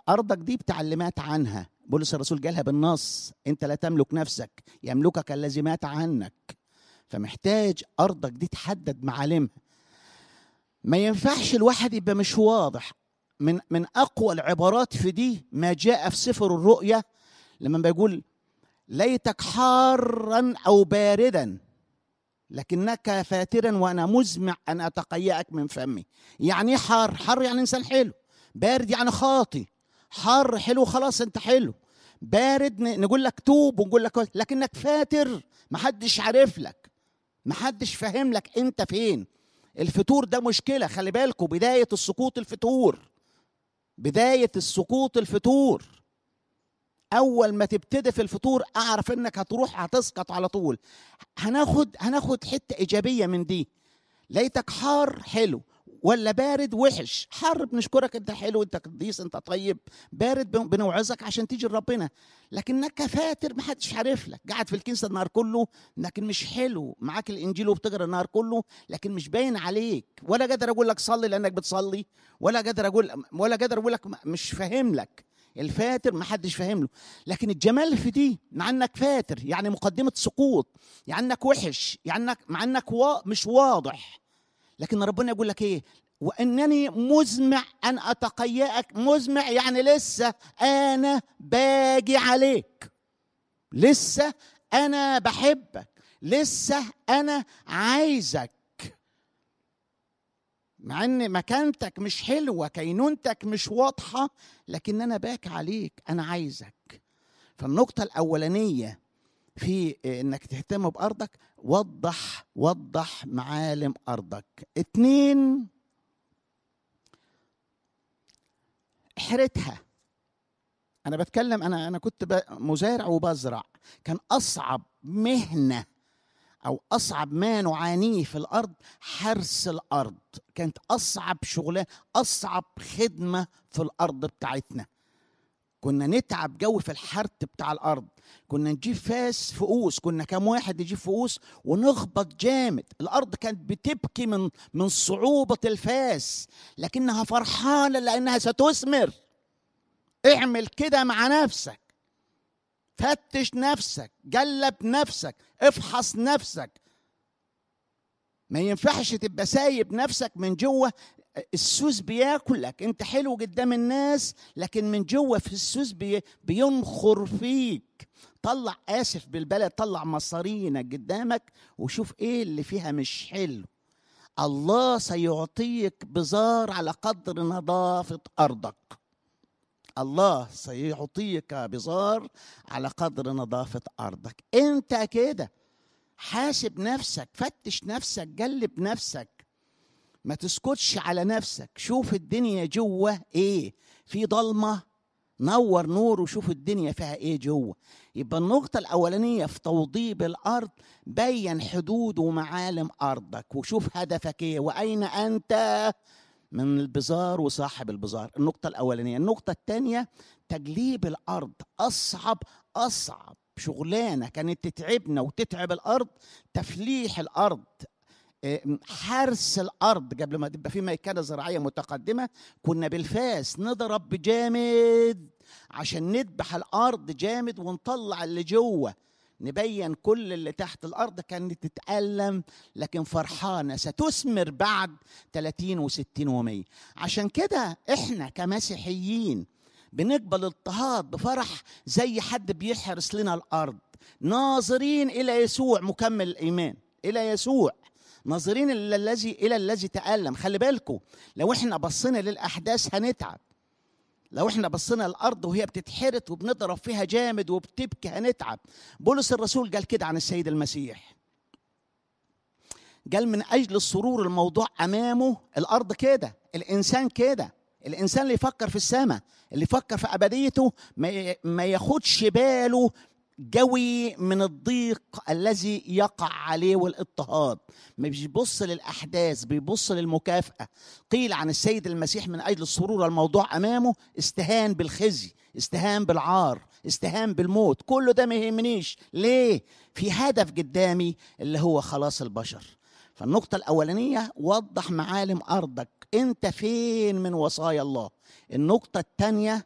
ارضك دي بتعليمات عنها بولس الرسول جالها بالنص انت لا تملك نفسك يملكك الذي مات عنك فمحتاج ارضك دي تحدد معالمها ما ينفعش الواحد يبقى مش واضح من من اقوى العبارات في دي ما جاء في سفر الرؤيا لما بيقول ليتك حارا او باردا لكنك فاترا وانا مزمع ان اتقيأك من فمي يعني ايه حار حار يعني انسان حلو بارد يعني خاطي حار حلو خلاص انت حلو بارد نقول لك توب ونقول لك لكنك فاتر محدش عارف لك محدش فاهم لك انت فين الفتور ده مشكله خلي بالكم بدايه السقوط الفتور بدايه السقوط الفتور اول ما تبتدي في الفطور اعرف انك هتروح هتسقط على طول هناخد هناخد حته ايجابيه من دي ليتك حار حلو ولا بارد وحش حر بنشكرك انت حلو انت قديس انت طيب بارد بنوعظك عشان تيجي لربنا لكنك فاتر ما حدش عارف لك قاعد في الكنيسه النهار كله لكن مش حلو معاك الانجيل وبتقرا النهار كله لكن مش باين عليك ولا قادر اقول لك صلي لانك بتصلي ولا قادر اقول ولا قادر اقول لك مش فاهم لك الفاتر ما حدش فاهم له لكن الجمال في دي مع انك فاتر يعني مقدمه سقوط يعني انك وحش يعني انك مع انك وا مش واضح لكن ربنا يقول لك ايه وانني مزمع ان اتقيأك مزمع يعني لسه انا باجي عليك لسه انا بحبك لسه انا عايزك مع ان مكانتك مش حلوه كينونتك مش واضحه لكن انا باك عليك انا عايزك فالنقطه الاولانيه في انك تهتم بارضك وضح وضح معالم ارضك اتنين احرتها انا بتكلم انا انا كنت مزارع وبزرع كان اصعب مهنه او اصعب ما نعانيه في الارض حرس الارض كانت اصعب شغلانه اصعب خدمه في الارض بتاعتنا كنا نتعب جو في الحرث بتاع الارض كنا نجيب فاس فؤوس كنا كام واحد يجيب فؤوس ونخبط جامد الارض كانت بتبكي من من صعوبه الفاس لكنها فرحانه لانها ستثمر اعمل كده مع نفسك فتش نفسك جلب نفسك افحص نفسك ما ينفعش تبقى سايب نفسك من جوه السوس بياكلك انت حلو قدام الناس لكن من جوه في السوس بي بينخر فيك طلع اسف بالبلد طلع مصارينك قدامك وشوف ايه اللي فيها مش حلو الله سيعطيك بزار على قدر نظافه ارضك الله سيعطيك بزار على قدر نظافة أرضك أنت كده حاسب نفسك فتش نفسك جلب نفسك ما تسكتش على نفسك شوف الدنيا جوه ايه في ضلمة نور نور وشوف الدنيا فيها ايه جوه يبقى النقطة الأولانية في توضيب الأرض بين حدود ومعالم أرضك وشوف هدفك ايه وأين أنت من البزار وصاحب البزار النقطة الأولانية النقطة الثانية تجليب الأرض أصعب أصعب شغلانة كانت تتعبنا وتتعب الأرض تفليح الأرض حرس الأرض قبل ما تبقى في ميكنة زراعية متقدمة كنا بالفاس نضرب بجامد عشان نذبح الأرض جامد ونطلع اللي جوه نبين كل اللي تحت الارض كانت تتالم لكن فرحانه ستثمر بعد 30 و60 و100 عشان كده احنا كمسيحيين بنقبل اضطهاد بفرح زي حد بيحرس لنا الارض ناظرين الى يسوع مكمل الايمان الى يسوع ناظرين الى الذي الى الذي تالم خلي بالكم لو احنا بصينا للاحداث هنتعب لو احنا بصينا الارض وهي بتتحرت وبنضرب فيها جامد وبتبكي هنتعب بولس الرسول قال كده عن السيد المسيح قال من اجل السرور الموضوع امامه الارض كده الانسان كده الانسان اللي يفكر في السماء اللي يفكر في ابديته ما ياخدش باله جوي من الضيق الذي يقع عليه والاضطهاد ما بيبص للاحداث بيبص للمكافاه قيل عن السيد المسيح من اجل السرور الموضوع امامه استهان بالخزي استهان بالعار استهان بالموت كله ده ما يهمنيش ليه في هدف قدامي اللي هو خلاص البشر فالنقطة الأولانية وضح معالم أرضك أنت فين من وصايا الله النقطة الثانية